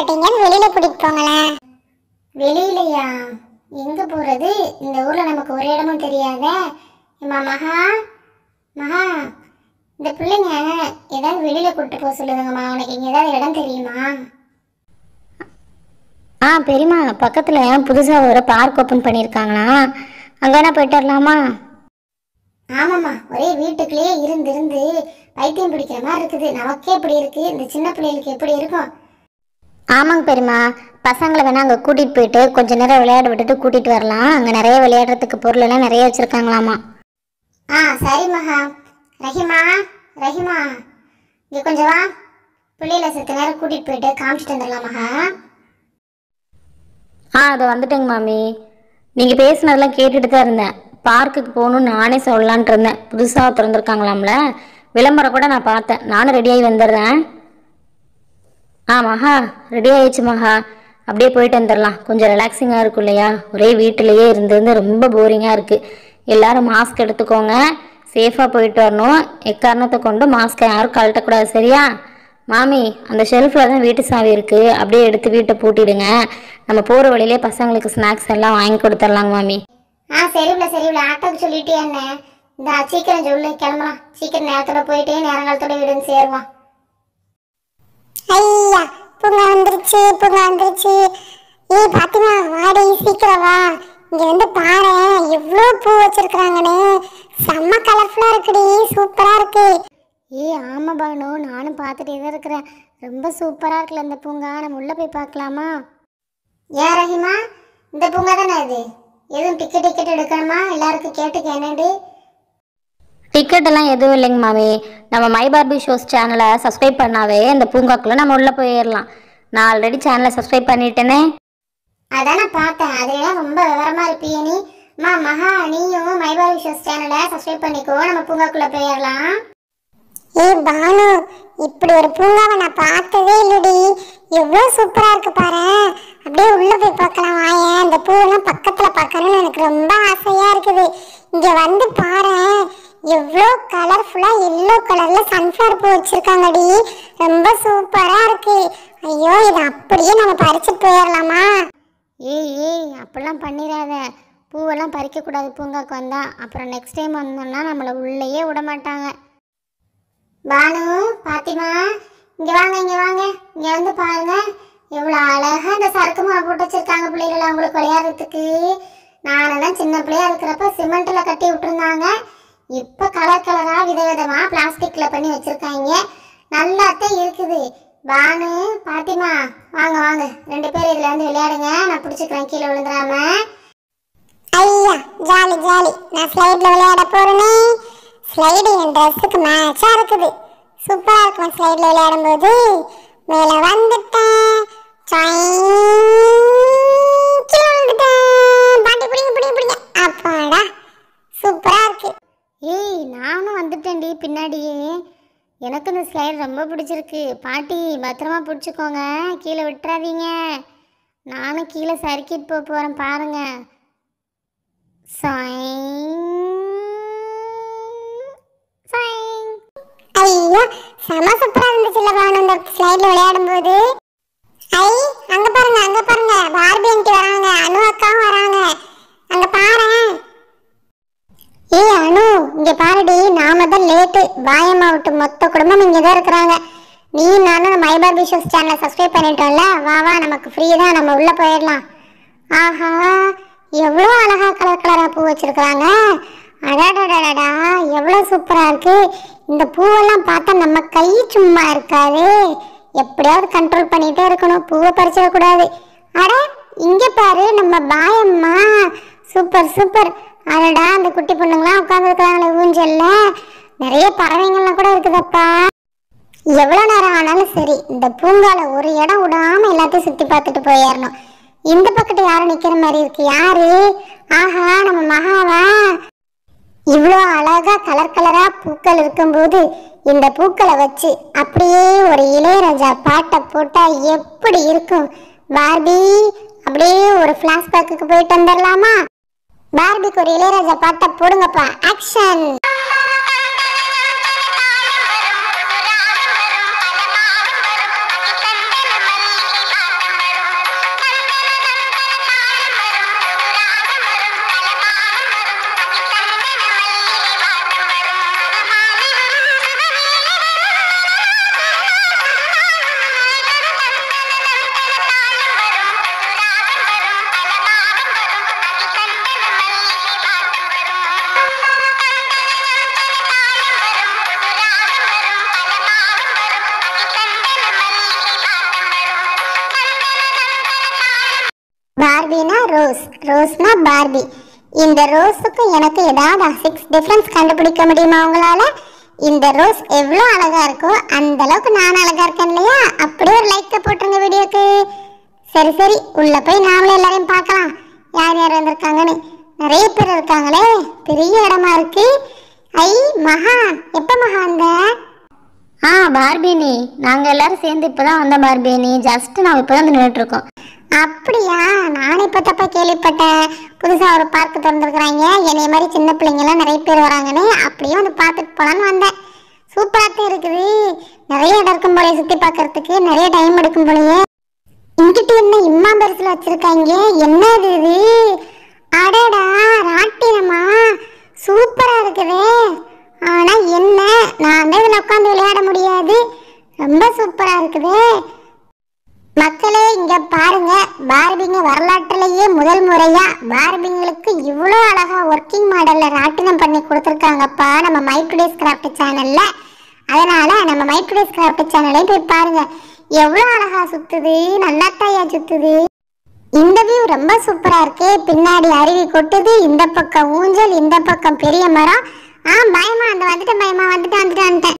பாட்டி எங்கேயாவது வெளியில கூட்டிட்டு போங்களேன் வெளியிலையா எங்க போறது இந்த ஊர்ல நமக்கு ஒரு இடமும் தெரியாதே அம்மா மகா மகா இந்த பிள்ளைங்க ஏதாவது வெளியில கூட்டிட்டு போக சொல்லுதுங்கம்மா உனக்கு இங்க ஏதாவது இடம் தெரியுமா ஆ பெரியம்மா பக்கத்தில் புதுசாக ஒரு பார்க் ஓப்பன் பண்ணியிருக்காங்களா அங்கே வேணா போயிட்டு வரலாமா ஆமாம்மா ஒரே வீட்டுக்குள்ளேயே இருந்து இருந்து பைத்தியம் பிடிக்கிற மாதிரி இருக்குது நமக்கே இப்படி இருக்கு இந்த சின்ன பிள்ளைகளுக்கு எப்படி இருக்கும் ஆமாங்க பெரியம்மா பசங்களை வேணா அங்கே கூட்டிகிட்டு போயிட்டு கொஞ்ச நேரம் விளையாட விட்டுட்டு கூட்டிகிட்டு வரலாம் அங்கே நிறைய விளையாடுறதுக்கு பொருள் எல்லாம் நிறைய வச்சுருக்காங்களாமா ஆ சரி மகா ரஹிமா ரஹிமா இங்க கொஞ்சம் வா பிள்ளைகளை செத்த நேரம் கூட்டிட்டு போயிட்டு காமிச்சிட்டு வந்துடலாம் மகா ஆ அதை வந்துட்டேங்க மாமி நீங்கள் பேசுனதெல்லாம் கேட்டுட்டு தான் இருந்தேன் பார்க்குக்கு போகணும்னு நானே சொல்லலான்ட்டு இருந்தேன் புதுசாக திறந்துருக்காங்களாம்ல விளம்பரம் கூட நான் பார்த்தேன் நானும் ரெடியாகி வந்துடுறேன் ஆ மகா ரெடி ஆயிடுச்சு மகா அப்படியே போயிட்டு வந்துடலாம் கொஞ்சம் ரிலாக்ஸிங்காக இருக்கும் இல்லையா ஒரே வீட்டிலேயே இருந்து இருந்து ரொம்ப போரிங்காக இருக்குது எல்லாரும் மாஸ்க் எடுத்துக்கோங்க சேஃபாக போயிட்டு வரணும் எக்காரணத்தை கொண்டு மாஸ்க்கை யாரும் கழட்டக்கூடாது சரியா மாமி அந்த ஷெல்ஃபில் தான் வீட்டு சாவி இருக்குது அப்படியே எடுத்து வீட்டை பூட்டிடுங்க நம்ம போகிற வழியிலே பசங்களுக்கு ஸ்நாக்ஸ் எல்லாம் வாங்கி கொடுத்துர்லாங்க மாமி ஆ சரிவில சரிவில ஆட்டோக்கு சொல்லிட்டே என்ன இந்த சீக்கிரம் சொல்லு கிளம்பலாம் சீக்கிரம் நேரத்தோட போயிட்டு நேரங்காலத்தோட வீடுன்னு சேருவோம் ஐயா பூங்கா வந்துருச்சு பூங்கா வந்துருச்சு ஏய் பாத்திமா வாடி சீக்கிரம் வா இங்க வந்து பாரு எவ்வளோ பூ வச்சிருக்காங்கன்னு செம்ம கலர்ஃபுல்லா இருக்குடி சூப்பரா இருக்கு ஏய் ஆமா பானு நானும் பார்த்துட்டே தான் இருக்கிறேன் ரொம்ப சூப்பரா இருக்குல்ல இந்த பூங்கா நம்ம உள்ள போய் பார்க்கலாமா ஏன் ரஹிமா இந்த பூங்கா தானே இது எதுவும் டிக்கெட் டிக்கெட் எடுக்கணுமா எல்லாருக்கும் கேட்டுக்க என்னடி டிக்கெட் எல்லாம் எதுவும் இல்லைங்க மாமி நம்ம மை பார்பி ஷோஸ் சேனலை சப்ஸ்கிரைப் பண்ணாவே இந்த பூங்காக்குள்ளே நம்ம உள்ளே போயிடலாம் நான் ஆல்ரெடி சேனலை சப்ஸ்கிரைப் பண்ணிட்டேனே அதானே பார்த்தேன் அதுலாம் ரொம்ப விவரமா இருப்பியே நீ அம்மா மகா நீயும் மைபாரி ஷோஸ் சேனலை சப்ஸ்கிரைப் பண்ணிக்கோ நம்ம பூங்காக்குள்ள போயிடலாம் ஏய் பானு இப்படி ஒரு பூங்காவை நான் பார்த்ததே இல்லடி எவ்வளோ சூப்பரா இருக்கு பாரு அப்படியே உள்ள போய் பார்க்கலாம் வாயேன் அந்த பூவெல்லாம் பக்கத்துல பார்க்கணும்னு எனக்கு ரொம்ப ஆசையா இருக்குது இங்க வந்து பாரு எவ்வளோ கலர்ஃபுல்லா எல்லோ கலர்ல சன்ஃப்ளவர் பூ வச்சிருக்காங்கடி ரொம்ப சூப்பரா இருக்கு ஐயோ இதை அப்படியே நம்ம பறிச்சுட்டு போயிடலாமா ஏய் ஏய் அப்படிலாம் பண்ணிடாத பூவெல்லாம் பறிக்கக்கூடாது பூங்காக்கு வந்தா அப்புறம் நெக்ஸ்ட் டைம் வந்தோம்னா நம்மளை உள்ளேயே விட மாட்டாங்க பானு பாத்திமா இங்க வாங்க இங்க வாங்க இங்க வந்து பாருங்க எவ்வளவு அழகா இந்த சறுக்கு மாவு போட்டு வச்சிருக்காங்க பிள்ளைகள் அவங்களுக்கு விளையாடுறதுக்கு நானெல்லாம் சின்ன பிள்ளையா இருக்கிறப்ப சிமெண்ட்ல கட்டி விட்டுருந்தாங்க இப்ப கலர் கலரா விதவிதமா பிளாஸ்டிக்ல பண்ணி வச்சிருக்காங்க நல்லாத்தான் இருக்குது பானு பாத்திமா வாங்க வாங்க ரெண்டு பேரும் இதுல வந்து விளையாடுங்க நான் பிடிச்சிக்கிறேன் கீழே விழுந்துடாம ஐயா ஜாலி ஜாலி நான் ஸ்லைட்ல விளையாட போறேனே ஸ்லைடு என் ட்ரெஸ்ஸுக்கு மேட்சா இருக்குது சூப்பரா இருக்கும் ஸ்லைட்ல விளையாடும் போது மேல வந்துட்டேன் சாயிங், கீழே விழுந்துட்டேன் பாட்டி பிடிங்க பிடிங்க பிடிங்க அப்பாடா சூப்பரா இருக்கு ஏய் நானும் வந்துட்டேன்டி பின்னாடியே எனக்கு இந்த ஸ்லைட் ரொம்ப பிடிச்சிருக்கு பாட்டி பத்திரமா பிடிச்சிக்கோங்க கீழே விட்டுறாதீங்க நானும் கீழே சறுக்கிட்டு போக போகிறேன் பாருங்க சாயிங். சாயிங். ஐயோ செம சூப்பரா இருந்துச்சுல்ல பானு இந்த ஸ்லைட்ல விளையாடும் போது ஐ அங்க பாருங்க அங்க பாருங்க பார்பி ஆண்டி வராங்க அனு அக்காவும் வராங்க அங்க பாரேன் ஏய் அனு இங்க பாருடி நாம தான் லேட்டு பாயம்மா விட்டு மொத்த குடும்பம் இங்க தான் இருக்கிறாங்க நீ நானும் நம்ம ஐபாபி ஷோஸ் சேனலை சப்ஸ்கிரைப் பண்ணிட்டோம்ல வா வா நமக்கு ஃப்ரீ தான் நம்ம உள்ள போயிடலாம் ஆஹா எவ்வளோ அழகா கலர் கலரா பூ வச்சிருக்காங்க அடடடடா எவ்வளோ சூப்பரா இருக்கு இந்த பூவெல்லாம் பார்த்தா நம்ம கை சும்மா இருக்காது எப்படியாவது கண்ட்ரோல் பண்ணிட்டே இருக்கணும் பூவை பறிச்சிடக்கூடாது அட இங்க பாரு நம்ம பாயம்மா சூப்பர் சூப்பர் அடடா அந்த குட்டி பொண்ணுங்களாம் உட்காந்துருக்காங்களே ஊஞ்சல்ல நிறைய பறவைங்கள்லாம் கூட இருக்குதப்பா எவ்வளோ நேரம் ஆனாலும் சரி இந்த பூங்கால ஒரு இடம் விடாம எல்லாத்தையும் சுத்தி பார்த்துட்டு போயிடணும் இந்த பக்கத்து யாரும் நிக்கிற மாதிரி இருக்கு யாரு ஆஹா நம்ம மகாவா இவ்வளோ அழகா கலர் கலரா பூக்கள் இருக்கும்போது இந்த பூக்களை வச்சு அப்படியே ஒரு இளையராஜா பாட்டை போட்டா எப்படி இருக்கும் பார்பி அப்படியே ஒரு ஃபிளாஷ்பேக்கு போயிட்டு வந்துடலாமா பார்பிக்கு ஒரு இளையராஜா பாட்டை போடுங்கப்பா ஆக்ஷன் ரோஸ் ரோஸ்னா பார்பி இந்த ரோஸுக்கும் எனக்கு ஏதாவது சிக்ஸ் டிஃபரன்ஸ் கண்டுபிடிக்க முடியுமா உங்களால இந்த ரோஸ் எவ்வளோ அழகா இருக்கோ அந்த அளவுக்கு நான் அழகா இருக்கேன் இல்லையா அப்படியே ஒரு லைக்கை போட்டுருங்க வீடியோக்கு சரி சரி உள்ள போய் நாமளே எல்லாரையும் பார்க்கலாம் யார் யார் வந்திருக்காங்கன்னு நிறைய பேர் இருக்காங்களே பெரிய இடமா இருக்கு ஐ மகா எப்ப மகா வந்த ஆ பார்பினி நாங்கள் எல்லாரும் சேர்ந்து இப்போ தான் வந்த பார்பினி ஜஸ்ட் நான் இப்போ தான் நின்றுட்டுருக்கோம் அப்படியா நானும் இப்போ தப்பா கேள்விப்பட்டேன் புதுசாக ஒரு பார்க் திறந்துருக்குறாங்க என்னைய மாதிரி சின்ன பிள்ளைங்கெல்லாம் நிறைய பேர் வராங்கன்னு அப்படியே வந்து பார்த்துட்டு போகலான்னு வந்தேன் சூப்பராக இருக்குது நிறைய இடம் இருக்கும் போலயே சுற்றி பார்க்கறதுக்கு நிறைய டைம் எடுக்கும் போலயே இங்கிட்ட என்ன இம்மா பெருசில் வச்சிருக்காங்க என்ன இது இது அடடா ராட்டினமா சூப்பரா இருக்குதே ஆனா என்ன நான் தான் இதில் உட்காந்து விளையாட முடியாது ரொம்ப சூப்பரா இருக்குதே மக்களே இங்க பாருங்க பார்பிங்க வரலாற்றிலேயே முதல் முறையா பார்பிங்களுக்கு இவ்வளோ அழகா ஒர்க்கிங் மாடல்ல ராட்டினம் பண்ணி கொடுத்துருக்காங்கப்பா நம்ம மை டுடேஸ் கிராஃப்ட் சேனல்ல அதனால நம்ம மை டுடேஸ் கிராஃப்ட் சேனலையும் போய் பாருங்க எவ்வளோ அழகா சுத்துது நல்லாத்தாயா சுத்துது இந்த வியூ ரொம்ப சூப்பரா இருக்கு பின்னாடி அருவி கொட்டுது இந்த பக்கம் ஊஞ்சல் இந்த பக்கம் பெரிய மரம் ஆ பயமா அந்த வந்துட்டேன் பயமா வந்துட்டு வந்துட்டு வந்துட்டேன்